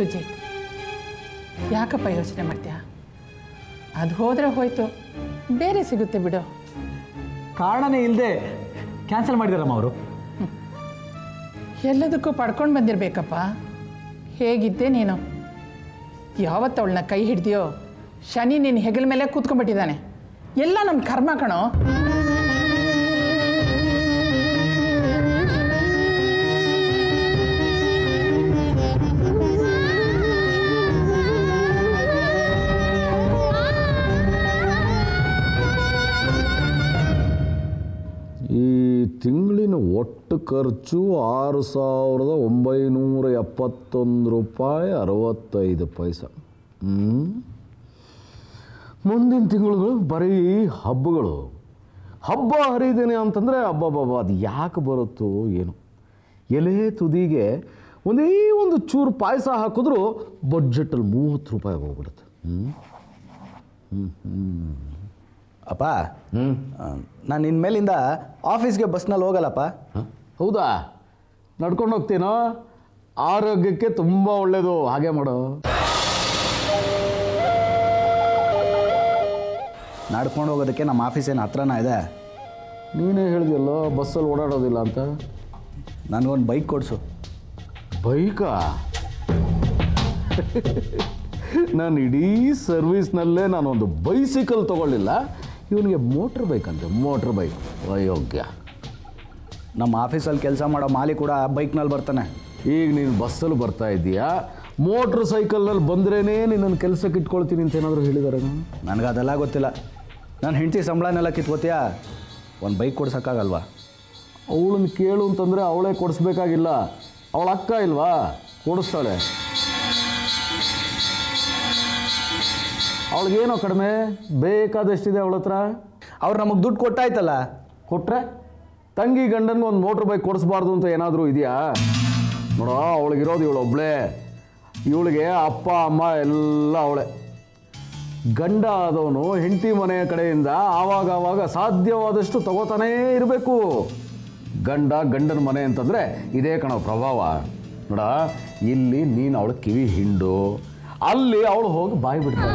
ಸುಜಿತ್ ಯಾಕಪ್ಪ ಯೋಚನೆ ಮಾಡ್ತೀಯ ಅದು ಹೋದರೆ ಹೋಯ್ತು ಬೇರೆ ಸಿಗುತ್ತೆ ಬಿಡು ಕಾರಣನೇ ಇಲ್ಲದೆ ಕ್ಯಾನ್ಸಲ್ ಮಾಡಿದಾರಮ್ಮ ಅವರು ಎಲ್ಲದಕ್ಕೂ ಪಡ್ಕೊಂಡು ಬಂದಿರಬೇಕಪ್ಪ ಹೇಗಿದ್ದೆ ನೀನು ಯಾವತ್ತು ಅವಳನ್ನ ಕೈ ಹಿಡ್ದಿಯೋ ಶನಿ ನಿನ್ನ ಹೆಗಲ ಮೇಲೆ ಕೂತ್ಕೊಂಡ್ಬಿಟ್ಟಿದ್ದಾನೆ ಎಲ್ಲ ನಮ್ಮ ಕರ್ಮ ಕಣೋ ಈ ತಿಂಗಳಿನ ಒಟ್ಟು ಖರ್ಚು ಆರು ಸಾವಿರದ ಒಂಬೈನೂರ ಎಪ್ಪತ್ತೊಂದು ರೂಪಾಯಿ ಅರವತ್ತೈದು ಪೈಸೆ ಹ್ಮ್? ಮುಂದಿನ ತಿಂಗಳುಗಳು ಬರೀ ಹಬ್ಬಗಳು ಹಬ್ಬ ಹರಿದಿನ ಅಂತಂದರೆ ಹಬ್ಬಬ್ಬ ಅದು ಯಾಕೆ ಬರುತ್ತೋ ಏನು ಎಲೆ ತುದಿಗೆ ಒಂದೇ ಒಂದು ಚೂರು ಪಾಯಸ ಹಾಕಿದ್ರೂ ಬಡ್ಜೆಟಲ್ಲಿ ಮೂವತ್ತು ರೂಪಾಯಿ ಹೋಗ್ಬಿಡುತ್ತೆ ಹ್ಞೂ ಅಪ್ಪ ನಾನು ಇನ್ಮೇಲಿಂದ ಆಫೀಸ್ಗೆ ಬಸ್ನಲ್ಲಿ ಹೋಗಲ್ಲಪ್ಪ ಹ? ಹೌದಾ ನಡ್ಕೊಂಡು ಹೋಗ್ತೀನೋ ಆರೋಗ್ಯಕ್ಕೆ ತುಂಬ ಒಳ್ಳೆಯದು ಹಾಗೆ ಮಾಡೋ ನಡ್ಕೊಂಡು ಹೋಗೋದಕ್ಕೆ ನಮ್ಮ ಆಫೀಸ್ ಏನು ಹತ್ರನ ಇದೆ ನೀನೇ ಹೇಳಿದೆಯಲ್ಲೋ ಬಸ್ಸಲ್ಲಿ ಓಡಾಡೋದಿಲ್ಲ ಅಂತ ನನಗೊಂದು ಬೈಕ್ ಕೊಡಿಸು ಬೈಕಾ ನಾನು ಇಡೀ ಸರ್ವಿಸ್ನಲ್ಲೇ ನಾನೊಂದು ಬೈಸಿಕಲ್ ತಗೊಳ್ಳಿಲ್ಲ ಇವನಿಗೆ ಮೋಟ್ರ್ ಬೈಕ್ ಅಂತೆ ಮೋಟ್ರ್ ಬೈಕ್ ಅಯೋಗ್ಯ ನಮ್ಮ ಆಫೀಸಲ್ಲಿ ಕೆಲಸ ಮಾಡೋ ಮಾಲಿ ಕೂಡ ಬೈಕ್ನಲ್ಲಿ ಬರ್ತಾನೆ ಈಗ ನೀನು ಬಸ್ಸಲ್ಲಿ ಬರ್ತಾ ಇದ್ದೀಯಾ ಮೋಟ್ರ್ ಸೈಕಲ್ನಲ್ಲಿ ಬಂದ್ರೇ ನಿನ್ನನ್ನು ಕೆಲಸಕ್ಕೆ ಇಟ್ಕೊಳ್ತೀನಿ ಅಂತ ಏನಾದರೂ ಹೇಳಿದಾರೆ ನನಗೆ ಅದೆಲ್ಲ ಗೊತ್ತಿಲ್ಲ ನಾನು ಹೆಂಡತಿ ಸಂಬಳನೆಲ್ಲ ಕಿತ್ಕೋತೀಯಾ ಒಂದು ಬೈಕ್ ಕೊಡ್ಸೋಕ್ಕಾಗಲ್ವಾ ಅವಳನ್ನ ಕೇಳು ಅಂತಂದರೆ ಅವಳೇ ಕೊಡಿಸ್ಬೇಕಾಗಿಲ್ಲ ಅವಳ ಅಕ್ಕ ಇಲ್ವಾ ಕೊಡಿಸ್ತಾಳೆ ಅವಳಿಗೇನೋ ಕಡಿಮೆ ಬೇಕಾದಷ್ಟಿದೆ ಅವಳ ಹತ್ರ ಅವ್ರು ನಮಗೆ ದುಡ್ಡು ಕೊಟ್ಟಾಯ್ತಲ್ಲ ಕೊಟ್ರೆ ತಂಗಿ ಗಂಡನ್ಗೆ ಒಂದು ಮೋಟ್ರ್ ಬೈಕ್ ಕೊಡಿಸ್ಬಾರ್ದು ಅಂತ ಏನಾದರೂ ಇದೆಯಾ ನೋಡೋ ಅವಳಿಗಿರೋದು ಇವಳು ಒಬ್ಳೇ ಇವಳಿಗೆ ಅಪ್ಪ ಅಮ್ಮ ಎಲ್ಲ ಅವಳೆ ಗಂಡ ಆದವನು ಹೆಂಡತಿ ಮನೆಯ ಕಡೆಯಿಂದ ಆವಾಗ ಆವಾಗ ಸಾಧ್ಯವಾದಷ್ಟು ತಗೋತಾನೇ ಇರಬೇಕು ಗಂಡ ಗಂಡನ ಮನೆ ಅಂತಂದರೆ ಇದೇ ಕಣೋ ಪ್ರಭಾವ ನೋಡ ಇಲ್ಲಿ ನೀನು ಅವಳ ಕಿವಿ ಹಿಂಡು ಅಲ್ಲಿ ಅವಳು ಹೋಗಿ ಬಾಯಿ ಬಿಡ್ತಾಳೆ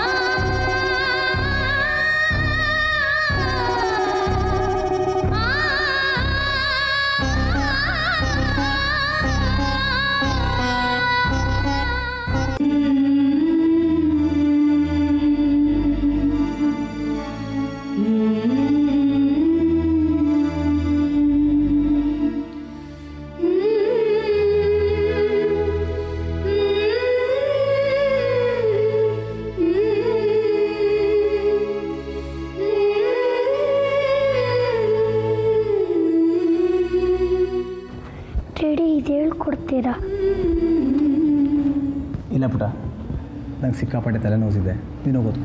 ಡ್ಯಾಡಿ ಇದು ಹೇಳ್ಕೊಡ್ತೀರಾ ಇಲ್ಲ ಪುಟ ನಂಗೆ ಸಿಕ್ಕಾಪಟ್ಟೆ ತಲೆನೋಸಿದೆ ನೀನು ಹೋಗೋದು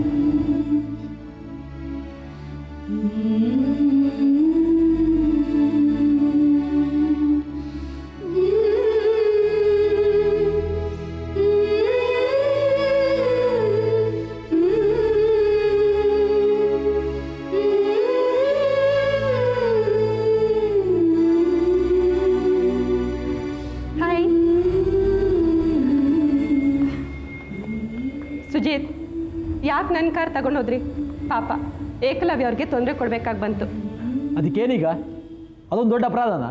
ಹಾಯ್ ಸುಜೀತ್ ಯಾಕೆ ನನ್ನ ಕಾರ್ ತಗೊಂಡೋದ್ರಿ ಪಾಪ ಏಕಲವ್ಯ ಅವ್ರಿಗೆ ತೊಂದರೆ ಕೊಡ್ಬೇಕಾಗಿ ಬಂತು ಅದಕ್ಕೇನೀಗ ಅದೊಂದು ದೊಡ್ಡ ಅಪರಾಧನ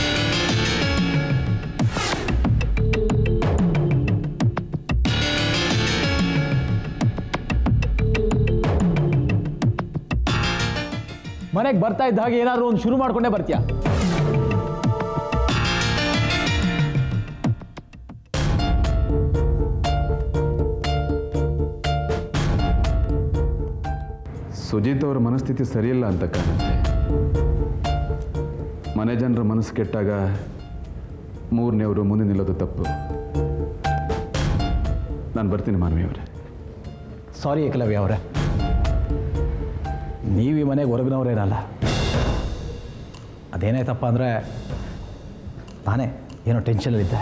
ಮನೆಗೆ ಬರ್ತಾ ಇದ್ದ ಹಾಗೆ ಏನಾದರೂ ಒಂದು ಶುರು ಮಾಡ್ಕೊಂಡೇ ಬರ್ತೀಯಾ ಸುಜಿತ್ ಅವರ ಮನಸ್ಥಿತಿ ಸರಿಯಿಲ್ಲ ಅಂತ ಕಾಣುತ್ತೆ ಮನೆ ಜನರ ಮನಸ್ಸು ಕೆಟ್ಟಾಗ ಮೂರನೇವರು ಮುಂದೆ ನಿಲ್ಲೋದು ತಪ್ಪು ನಾನು ಬರ್ತೀನಿ ಮಾನವಿಯವರೇ ಸಾರಿ ಏಕಲವ್ಯ ಅವರೇ ನೀವು ಈ ಮನೆಗೆ ಹೊರಗಿನವರೇನಲ್ಲ ಅದೇನಾಯ್ತಪ್ಪ ಅಂದರೆ ನಾನೇ ಏನೋ ಟೆನ್ಷನಲ್ಲಿದ್ದೆ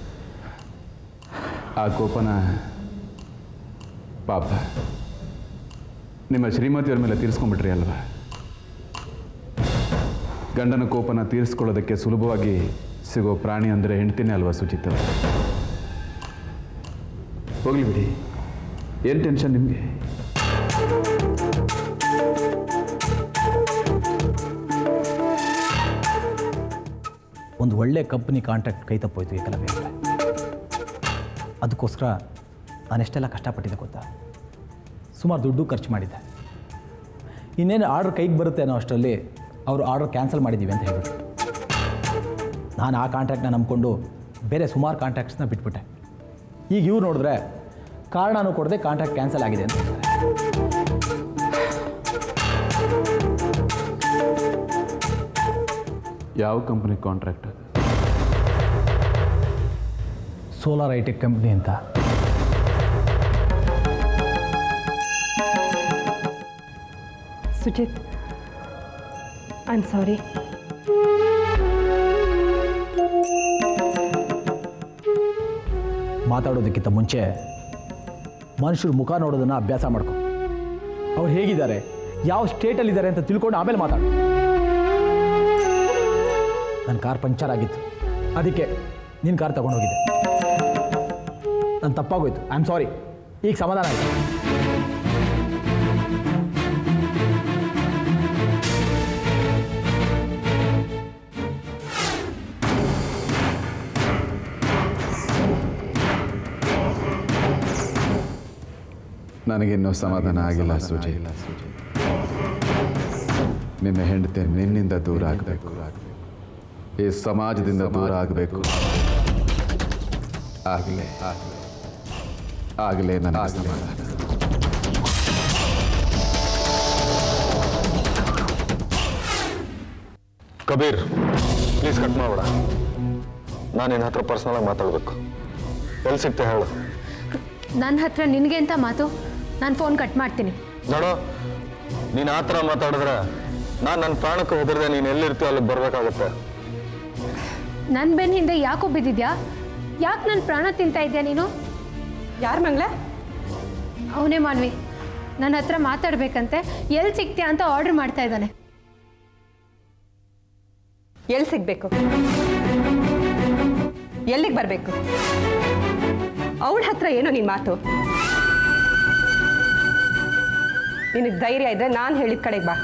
ಆ ಕೋಪನ ಪಾಪ ನಿಮ್ಮ ಶ್ರೀಮತಿಯವ್ರ ಮೇಲೆ ತೀರಿಸ್ಕೊಂಡ್ಬಿಟ್ರಿ ಅಲ್ವಾ ಗಂಡನ ಕೋಪನ ತೀರಿಸ್ಕೊಳ್ಳೋದಕ್ಕೆ ಸುಲಭವಾಗಿ ಸಿಗೋ ಪ್ರಾಣಿ ಅಂದರೆ ಹೆಂಡ್ತಿನೇ ಅಲ್ವಾ ಸುಚಿತ್ ಅವ್ರೆ? ಹೋಗ್ಲಿ ಬಿಡಿ ಏನು ಟೆನ್ಷನ್ ನಿಮಗೆ ಒಂದು ಒಳ್ಳೆ ಕಂಪ್ನಿ ಕಾಂಟ್ರಾಕ್ಟ್ ಕೈ ತಪ್ಪೋಯ್ತು ಏಕಲವ್ಯ ಅವರೇ. ಅದಕ್ಕೋಸ್ಕರ ನಾನೆಷ್ಟೆಲ್ಲ ಕಷ್ಟಪಟ್ಟಿದ್ದೆ ಗೊತ್ತಾ ಸುಮಾರು ದುಡ್ಡು ಖರ್ಚು ಮಾಡಿದ್ದೆ ಇನ್ನೇನು ಆರ್ಡ್ರ್ ಕೈಗೆ ಬರುತ್ತೆ ಅನ್ನೋ ಅಷ್ಟರಲ್ಲಿ ಅವರು ಆರ್ಡ್ರ್ ಕ್ಯಾನ್ಸಲ್ ಮಾಡಿದ್ದೀವಿ ಅಂತ ಹೇಳಿಬಿಟ್ರು ನಾನು ಆ ಕಾಂಟ್ರಾಕ್ಟ್ನ ನಂಬ್ಕೊಂಡು ಬೇರೆ ಸುಮಾರು ಕಾಂಟ್ರಾಕ್ಟ್ಸ್ನ ಬಿಟ್ಬಿಟ್ಟೆ ಈಗ ಇವ್ರು ನೋಡಿದ್ರೆ ಕಾರಣನೂ ಕೊಡದೆ ಕಾಂಟ್ರಾಕ್ಟ್ ಕ್ಯಾನ್ಸಲ್ ಆಗಿದೆ ಅಂತ ಹೇಳ್ತಾರೆ ಯಾವ ಕಂಪನಿ ಕಾಂಟ್ರಾಕ್ಟ್ ಅದು ಸೋಲಾರ್ ಐಟೆಕ್ ಕಂಪ್ನಿ ಅಂತ ಸುಜಿತ್ ಐ ಆಮ್ ಸಾರಿ ಮಾತಾಡೋದಕ್ಕಿಂತ ಮುಂಚೆ ಮನುಷ್ಯರು ಮುಖ ನೋಡೋದನ್ನು ಅಭ್ಯಾಸ ಮಾಡ್ಕೊ ಅವ್ರು ಹೇಗಿದ್ದಾರೆ ಯಾವ ಸ್ಟೇಟಲ್ಲಿದ್ದಾರೆ ಅಂತ ತಿಳ್ಕೊಂಡು ಆಮೇಲೆ ಮಾತಾಡು ನನ್ನ ಕಾರ್ ಪಂಚರ್ ಆಗಿತ್ತು ಅದಕ್ಕೆ ನಿನ್ನ ಕಾರ್ ತಗೊಂಡೋಗಿದ್ದೆ ನನ್ನ ತಪ್ಪಾಗೋಯ್ತು ಐ ಆಮ್ ಸಾರಿ ಈಗ ಸಮಾಧಾನ ಆಯಿತು ನನಗಿನ್ನೂ ಸಮಾಧಾನ ಆಗಿಲ್ಲ ಸುಜಿ ನಿನ್ನ ಹೆಂಡತಿ ನಿನ್ನಿಂದ ದೂರ ಆಗಬೇಕು ಈ ಸಮಾಜದಿಂದ ದೂರ ಆಗಬೇಕು ಆಗಲೇ ಆಗಲೇ ನನ್ನ ಸಮಾಧಾನ ಕಬೀರ್ ಪ್ಲೀಸ್ ಕಟ್ ಮಾಡಬೇಡ ನಾನು ನಿನ್ನ ಹತ್ರ ಪರ್ಸ್ನಲಾಗಿ ಮಾತಾಡಬೇಕು ಎಲ್ಲಿ ಸಿಗ್ತೆ ಹೇಳು ನನ್ನ ಹತ್ರ ನಿನಗೆ ಅಂತ ಮಾತು ನಾನು ಫೋನ್ ಕಟ್ ಮಾಡ್ತೀನಿ ನೋಡು ನೀನು ಆ ಥರ ಮಾತಾಡಿದ್ರೆ ನಾನು ನನ್ನ ಪ್ರಾಣಕ್ಕೆ ಹೆದರ್ದೆ ನೀನು ಎಲ್ಲಿರ್ತೀಯೋ ಅಲ್ಲಿಗೆ ಬರಬೇಕಾಗತ್ತೆ ನನ್ನ ಬೆನ್ನ ಹಿಂದೆ ಯಾಕೋ ಬಿದ್ದಿದ್ಯಾ ಯಾಕೆ ನನ್ನ ಪ್ರಾಣ ತಿಂತಾ ಇದ್ಯಾ ನೀನು ಯಾರು ಮಂಗ್ಲ ಅವನೇ ಮಾನ್ವಿ ನನ್ನ ಹತ್ರ ಮಾತಾಡ್ಬೇಕಂತೆ ಎಲ್ಲಿ ಸಿಗ್ತೀಯಾ ಅಂತ ಆರ್ಡರ್ ಮಾಡ್ತಾ ಇದ್ದಾನೆ ಎಲ್ಲಿ ಸಿಗಬೇಕು ಎಲ್ಲಿಗೆ ಬರಬೇಕು ಅವಳ ಹತ್ರ ಏನೋ ನಿನ್ನ ಮಾತು ನಿನಗೆ ಧೈರ್ಯ ಇದ್ರೆ ನಾನು ಹೇಳಿದ ಕಡೆಗೆ ಬಾ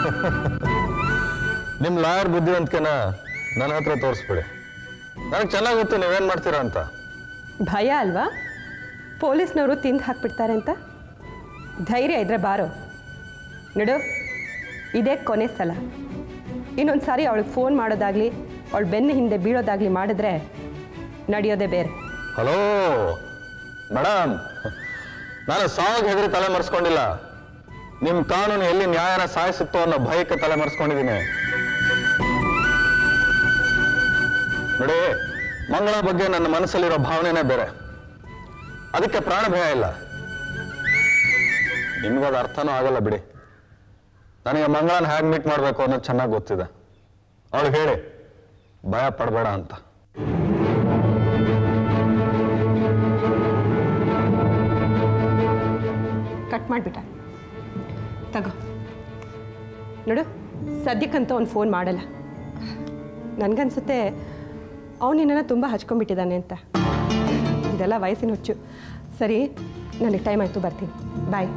ನಿಮ್ಮ ಲಾಯರ್ ಬುದ್ಧಿವಂತಿಕೆನ ನನ್ನ ಹತ್ರ ತೋರಿಸ್ಬಿಡಿ ನನಗೆ ಚೆನ್ನಾಗಿ ಗೊತ್ತು ನೀವೇನು ಮಾಡ್ತೀರಾ ಅಂತ ಭಯ ಅಲ್ವಾ ಪೊಲೀಸ್ನವರು ತಿಂದು ಹಾಕ್ಬಿಡ್ತಾರೆ ಅಂತ ಧೈರ್ಯ ಇದ್ರೆ ಬಾರೋ ನೋಡು ಇದೇ ಕೊನೆ ಸಲ ಇನ್ನೊಂದು ಸಾರಿ ಅವಳಿಗೆ ಫೋನ್ ಮಾಡೋದಾಗಲಿ ಅವಳ ಬೆನ್ನ ಹಿಂದೆ ಬೀಳೋದಾಗಲಿ ಮಾಡಿದ್ರೆ ನಡೆಯೋದೇ ಬೇರೆ ಹಲೋ ಮೇಡಮ್ ನಾನು ಸಾವಿಗೆ ಹೆದರಿ ತಲೆ ಮರೆಸ್ಕೊಂಡಿಲ್ಲ ನಿಮ್ಮ ಕಾನೂನು ಎಲ್ಲಿ ನ್ಯಾಯನ ಸಾಯಿಸುತ್ತೋ ಅನ್ನೋ ಭಯಕ್ಕೆ ತಲೆ ಮರೆಸ್ಕೊಂಡಿದ್ದೀನಿ ನೋಡಿ ಮಂಗಳ ಬಗ್ಗೆ ನನ್ನ ಮನಸ್ಸಲ್ಲಿರೋ ಭಾವನೆನೇ ಬೇರೆ ಅದಕ್ಕೆ ಪ್ರಾಣ ಭಯ ಇಲ್ಲ ನಿಮ್ಗದು ಅರ್ಥನೂ ಆಗಲ್ಲ ಬಿಡಿ ನನಗೆ ಮಂಗಳನ ಹೇಗೆ ಮೀಟ್ ಮಾಡಬೇಕು ಅನ್ನೋದು ಚೆನ್ನಾಗಿ ಗೊತ್ತಿದೆ ಅವಳು ಹೇಳಿ ಭಯ ಪಡಬೇಡ ಅಂತ ಕಟ್ ಮಾಡಿಬಿಟ್ಟ ತಗೋ ನೋಡು ಸದ್ಯಕ್ಕಂತೂ ಅವ್ನು ಫೋನ್ ಮಾಡಲ್ಲ ನನಗನ್ಸುತ್ತೆ ಅವನು ನಿನ್ನನ್ನು ತುಂಬ ಹಚ್ಕೊಂಡ್ಬಿಟ್ಟಿದ್ದಾನೆ ಅಂತ ಇದೆಲ್ಲ ವಯಸ್ಸಿನ ಹುಚ್ಚು ಸರಿ ನನಗೆ ಟೈಮ್ ಆಯಿತು ಬರ್ತೀನಿ ಬಾಯ್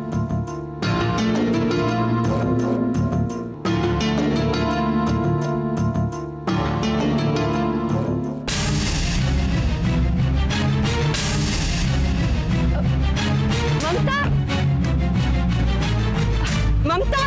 ಮಮತಾ ಮಮತಾ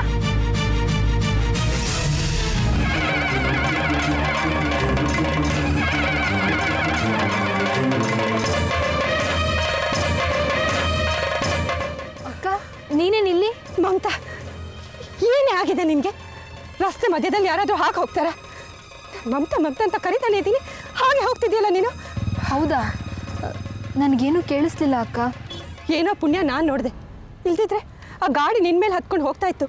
ಅಕ್ಕ ನೀನೇನು ಇಲ್ಲಿ ಮಮತಾ ಏನೇ ಆಗಿದೆ ನಿನಗೆ ರಸ್ತೆ ಮಧ್ಯದಲ್ಲಿ ಯಾರಾದರೂ ಹಾಕಿ ಹೋಗ್ತಾರ ಮಮತಾ ಮಮತಾ ಅಂತ ಕರಿತಾನೆ ಇದ್ದೀನಿ ಹಾಗೆ ಹೋಗ್ತಿದ್ಯಲ್ಲ ನೀನು ಹೌದಾ ನನಗೇನು ಕೇಳಿಸ್ಲಿಲ್ಲ ಅಕ್ಕ ಏನೋ ಪುಣ್ಯ ನಾನು ನೋಡಿದೆ ಇಲ್ದಿದ್ರೆ ಆ ಗಾಡಿ ನಿನ್ನ ಮೇಲೆ ಹತ್ಕೊಂಡು ಹೋಗ್ತಾ ಇತ್ತು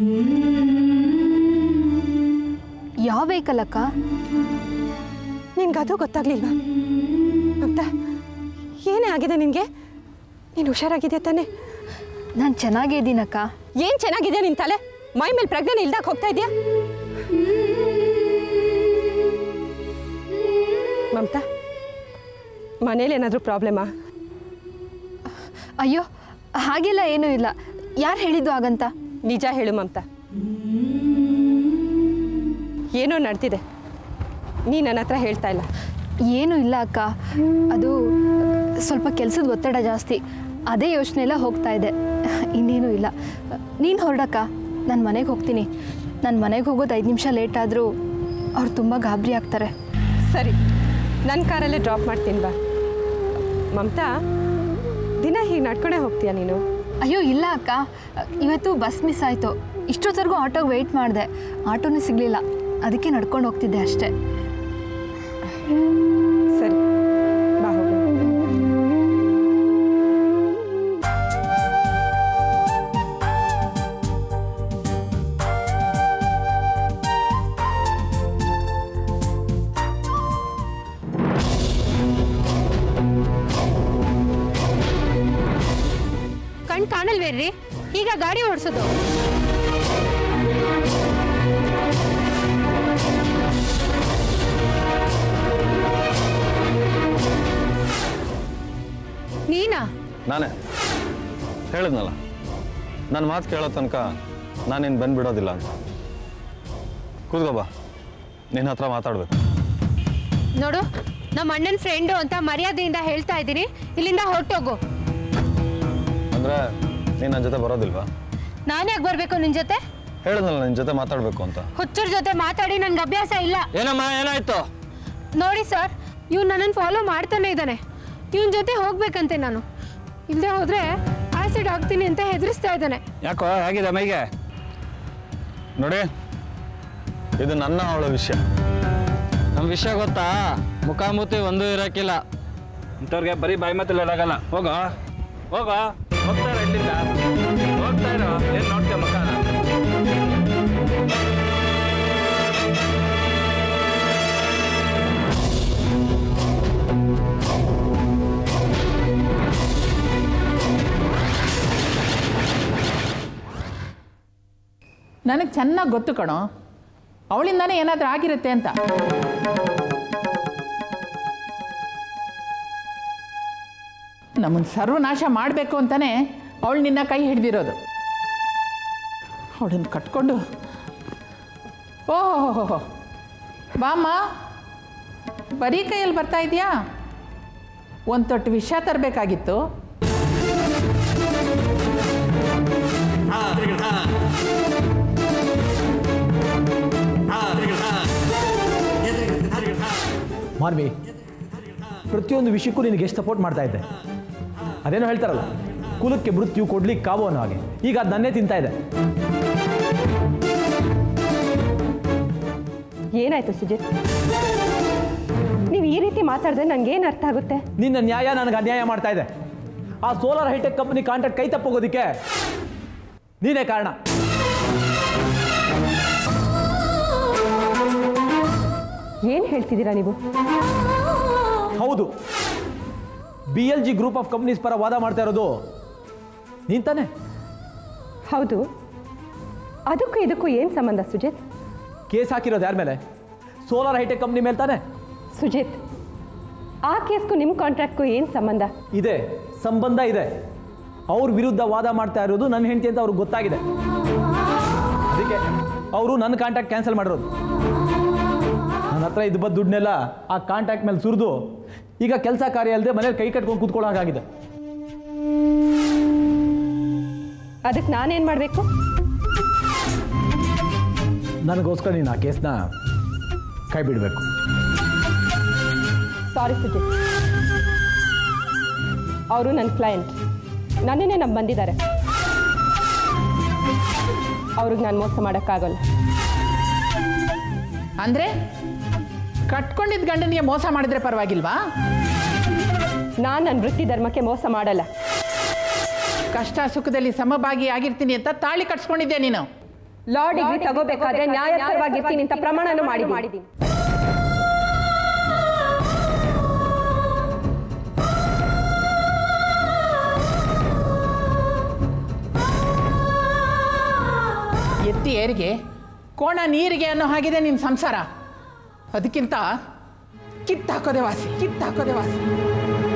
ಯಾವ ವೆಹಿಕಲ್ ಅಕ್ಕ ನಿನ್ಗದು ಗೊತ್ತಾಗ್ಲಿಲ್ವಾ ಮಮತಾ ಏನೇ ಆಗಿದೆ ನಿನಗೆ ನೀನು ಹುಷಾರಾಗಿದೆಯಾ ತಾನೆ ನಾನು ಚೆನ್ನಾಗೇ ಇದ್ದೀನಕ್ಕ ಏನು ಚೆನ್ನಾಗಿದೆ ನಿನ್ನ ತಲೆ ಮೈ ಮೇಲೆ ಪ್ರಜ್ಞೆ ಇಲ್ದಾಗ ಹೋಗ್ತಾ ಇದೆಯಾ ಮಮತಾ ಮನೇಲಿ ಏನಾದರೂ ಪ್ರಾಬ್ಲಮಾ ಅಯ್ಯೋ ಹಾಗೆಲ್ಲ ಏನೂ ಇಲ್ಲ ಯಾರು ಹೇಳಿದ್ದು ಹಾಗಂತ ನಿಜ ಹೇಳು ಮಮತಾ ಏನೋ ನಡೆದಿದೆ ನೀ ನನ್ನ ಹತ್ರ ಹೇಳ್ತಾ ಇಲ್ಲ ಏನೂ ಇಲ್ಲ ಅಕ್ಕ ಅದು ಸ್ವಲ್ಪ ಕೆಲಸದ ಒತ್ತಡ ಜಾಸ್ತಿ ಅದೇ ಯೋಚನೆ ಎಲ್ಲ ಹೋಗ್ತಾ ಇದೆ ಇನ್ನೇನೂ ಇಲ್ಲ ನೀನು ಹೊರಡಕ್ಕ ನಾನು ಮನೆಗೆ ಹೋಗ್ತೀನಿ ನಾನು ಮನೆಗೆ ಹೋಗೋದು ಐದು ನಿಮಿಷ ಲೇಟ್ ಆದರೂ ಅವ್ರು ತುಂಬ ಗಾಬರಿ ಆಗ್ತಾರೆ ಸರಿ ನನ್ನ ಕಾರಲ್ಲೇ ಡ್ರಾಪ್ ಮಾಡ್ತೀನಿ ಬಾ ಮಮತಾ ದಿನ ಹೀಗೆ ನಡ್ಕೊಂಡೇ ಹೋಗ್ತೀಯಾ ನೀನು ಅಯ್ಯೋ ಇಲ್ಲ ಅಕ್ಕ ಇವತ್ತು ಬಸ್ ಮಿಸ್ ಆಯಿತು ಇಷ್ಟೊತ್ತವರೆಗೂ ಆಟೋಗೆ ವೆಯ್ಟ್ ಮಾಡಿದೆ ಆಟೋನೇ ಸಿಗಲಿಲ್ಲ ಅದಕ್ಕೆ ನಡ್ಕೊಂಡು ಹೋಗ್ತಿದ್ದೆ ಅಷ್ಟೇ ಸರಿ ಬಾ ಹೋಗೋಣ ಕಣ್ ಕಾಣಲ್ವೇನ್ರಿ ಈಗ ಗಾಡಿ ಓಡಿಸೋದು ನೀನಾ ನಾನೇ ಹೇಳಿದ್ನಲ್ಲ ನನ್ನ ಮಾತು ಕೇಳೋ ತನಕ ನಾನಿನ್ನು ಬಂದ್ಬಿಡೋದಿಲ್ಲ ಅಂತ ಕೂತ್ಕೋ ಬಾ ನಿನ್ನ ಹತ್ರ ಮಾತಾಡಬೇಕು ನೋಡು ನಮ್ಮ ಅಣ್ಣನ ಫ್ರೆಂಡು ಅಂತ ಮರ್ಯಾದೆಯಿಂದ ಹೇಳ್ತಾ ಇದ್ದೀನಿ ಇಲ್ಲಿಂದ ಹೊರಟೋಗು ಅಂದರೆ ನೀನು ನನ್ನ ಜೊತೆ ಬರೋದಿಲ್ವಾ ನಾನು ಯಾಕೆ ಬರಬೇಕು ನಿನ್ನ ಜೊತೆ ಹೇಳಿದ್ನಲ್ಲ ನಿನ್ನ ಜೊತೆ ಮಾತಾಡಬೇಕು ಅಂತ ಹುಚ್ಚರ ಜೊತೆ ಮಾತಾಡಿ ನನ್ಗೆ ಅಭ್ಯಾಸ ಇಲ್ಲ ಏನಮ್ಮ ಏನಾಯ್ತು ನೋಡಿ ಸರ್ ಇವ್ನು ನನ್ನನ್ನು ಫಾಲೋ ಮಾಡ್ತಾನೆ ಇದ್ದಾನೆ ಇವನ ಜೊತೆ ಹೋಗ್ಬೇಕಂತೆ ನಾನು ಇಲ್ಲದೆ ಹೋದರೆ ಆಸಿಡ್ ಆಗ್ತೀನಿ ಅಂತ ಹೆದರಿಸ್ತಾ ಇದ್ದಾನೆ ಯಾಕೋ ಹೇಗಿದೆ ಮೈಗೆ ನೋಡಿ ಇದು ನನ್ನ ಅವಳ ವಿಷಯ ನಮ್ಮ ವಿಷಯ ಗೊತ್ತಾ ಮುಖಾಮುಖಿ ಒಂದು ಇರೋಕ್ಕಿಲ್ಲ ಇಂಥವ್ರಿಗೆ ಬರೀ ಬಾಯಿ ಮಾತಲ್ಲಿ ಇರೋಕ್ಕಲ್ಲ ಹೋಗೋ ಹೋಗೋ ಹೋಗ್ತಾ ಇರೋ ಇಲ್ಲಿಂದ ಹೋಗ್ತಾ ಇರೋ ಏನು ನೋಡ್ತೀಯ ಮಕ್ಕಳ ನನಗೆ ಚೆನ್ನಾಗಿ ಗೊತ್ತು ಕಣೋ ಅವಳಿಂದಾನೇ ಏನಾದರೂ ಆಗಿರುತ್ತೆ ಅಂತ ನಮ್ಮನ್ನು ಸರ್ವನಾಶ ಮಾಡಬೇಕು ಅಂತಲೇ ಅವಳು ನಿನ್ನ ಕೈ ಹಿಡ್ದಿರೋದು ಅವಳನ್ನು ಕಟ್ಕೊಂಡು ಓಹೋ ಬಾಮ್ಮ ಬರೀ ಕೈಯಲ್ಲಿ ಬರ್ತಾ ಇದೆಯಾ ಒಂದು ತೊಟ್ಟು ವಿಷ ತರಬೇಕಾಗಿತ್ತು ಮಾರ್ವಿ ಪ್ರತಿಯೊಂದು ವಿಷಯಕ್ಕೂ ನಿನಗೆ ಎಷ್ಟು ಸಪೋರ್ಟ್ ಮಾಡ್ತಾ ಇದ್ದೆ ಅದೇನೋ ಹೇಳ್ತಾರಲ್ಲ ಕುಲಕ್ಕೆ ಮೃತ್ಯು ಕೊಡ್ಲಿಕ್ಕೆ ಕಾವು ಅನ್ನೋ ಹಾಗೆ ಈಗ ಅದು ನನ್ನೇ ತಿಂತಾ ಇದೆ ಏನಾಯ್ತು ಸುಜಿತ್ ನೀವು ಈ ರೀತಿ ಮಾತಾಡಿದ್ರೆ ನನಗೇನು ಅರ್ಥ ಆಗುತ್ತೆ ನಿನ್ನ ನ್ಯಾಯ ನನಗೆ ಅನ್ಯಾಯ ಮಾಡ್ತಾ ಇದೆ ಆ ಸೋಲಾರ್ ಹೈಟೆಕ್ ಕಂಪನಿ ಕಾಂಟ್ರಾಕ್ಟ್ ಕೈ ತಪ್ಪೋಗೋದಕ್ಕೆ ನೀನೇ ಕಾರಣ ಏನು ಹೇಳ್ತಿದ್ದೀರಾ ನೀವು ಹೌದು B L G group of companies ಪರ ವಾದ ಮಾಡ್ತಾ ಇರೋದು ನೀನ್ ತಾನೆ ಹೌದು ಅದಕ್ಕೂ ಇದಕ್ಕೂ ಏನು ಸಂಬಂಧ ಸುಜಿತ್ ಕೇಸ್ ಹಾಕಿರೋದು ಯಾರ ಮೇಲೆ ಸೋಲಾರ್ ಹೈಟೆಕ್ ಕಂಪ್ನಿ ಮೇಲೆ ತಾನೆ ಸುಜಿತ್ ಆ ಕೇಸ್ಗೂ ನಿಮ್ಮ ಕಾಂಟ್ರಾಕ್ಟ್ಗೂ ಏನು ಸಂಬಂಧ ಇದೆ ಸಂಬಂಧ ಇದೆ ಅವ್ರ ವಿರುದ್ಧ ವಾದ ಮಾಡ್ತಾ ಇರೋದು ನನ್ನ ಹೆಂಡತಿ ಅಂತ ಅವ್ರಿಗೆ ಗೊತ್ತಾಗಿದೆ ಅದಕ್ಕೆ ಅವರು ನನ್ನ ಕಾಂಟ್ಯಾಕ್ಟ್ ಕ್ಯಾನ್ಸಲ್ ಮಾಡಿರೋದು ನನ್ನ ಹತ್ರ ಇದು ಬಂದು ದುಡ್ಡನ್ನೆಲ್ಲ ಆ ಕಾಂಟ್ಯಾಕ್ಟ್ ಮೇಲೆ ಸುರಿದು ಈಗ ಕೆಲಸ ಕಾರ್ಯ ಅಲ್ಲದೆ ಮನೇಲಿ ಕೈ ಕಟ್ಕೊಂಡು ಕೂತ್ಕೊಳ್ಳೋ ಹಾಗಾಗಿದೆ ಅದಕ್ಕೆ ನಾನೇನು ಮಾಡಬೇಕು ನನಗೋಸ್ಕರ ನೀನು ಆ ಕೇಸ್ನ ಕೈ ಬಿಡಬೇಕು ಸಾರಿ ಸುಜಿತ್ ಅವರು ನನ್ನ ಕ್ಲೈಂಟ್ ನನ್ನನ್ನೇ ನಮ್ಮ ಬಂದಿದ್ದಾರೆ ಅವ್ರಿಗೆ ನಾನು ಮೋಸ ಮಾಡೋಕ್ಕಾಗಲ್ಲ ಅಂದರೆ ಕಟ್ಕೊಂಡಿದ್ದ ಗಂಡನಿಗೆ ಮೋಸ ಮಾಡಿದ್ರೆ ಪರವಾಗಿಲ್ವಾ ನಾನು ನನ್ನ ವೃತ್ತಿ ಧರ್ಮಕ್ಕೆ ಮೋಸ ಮಾಡಲ್ಲ ಕಷ್ಟ ಸುಖದಲ್ಲಿ ಸಮಭಾಗಿ ಆಗಿರ್ತೀನಿ ಅಂತ ತಾಳಿ ಕಟ್ಸ್ಕೊಂಡಿದ್ದೆ ನೀನು ಲಾ ಡಿಗ್ರಿ ತಗೋಬೇಕಾದ್ರೆ ನ್ಯಾಯಪರವಾಗಿರ್ತೀನಿ ಅಂತ ಪ್ರಮಾಣನೂ ಮಾಡಿ ಮಾಡಿದ್ದೀನಿ ಎತ್ತಿ ಏರಿಗೆ ಕೋಣ ನೀರಿಗೆ ಅನ್ನೋ ಹಾಗಿದೆ ನಿನ್ನ ಸಂಸಾರ ಅದಕ್ಕಿಂತ ಕಿತ್ತಾಕೋದೆ ವಾಸಿ ಕಿತ್ತಾಕೋದೆ ವಾಸಿ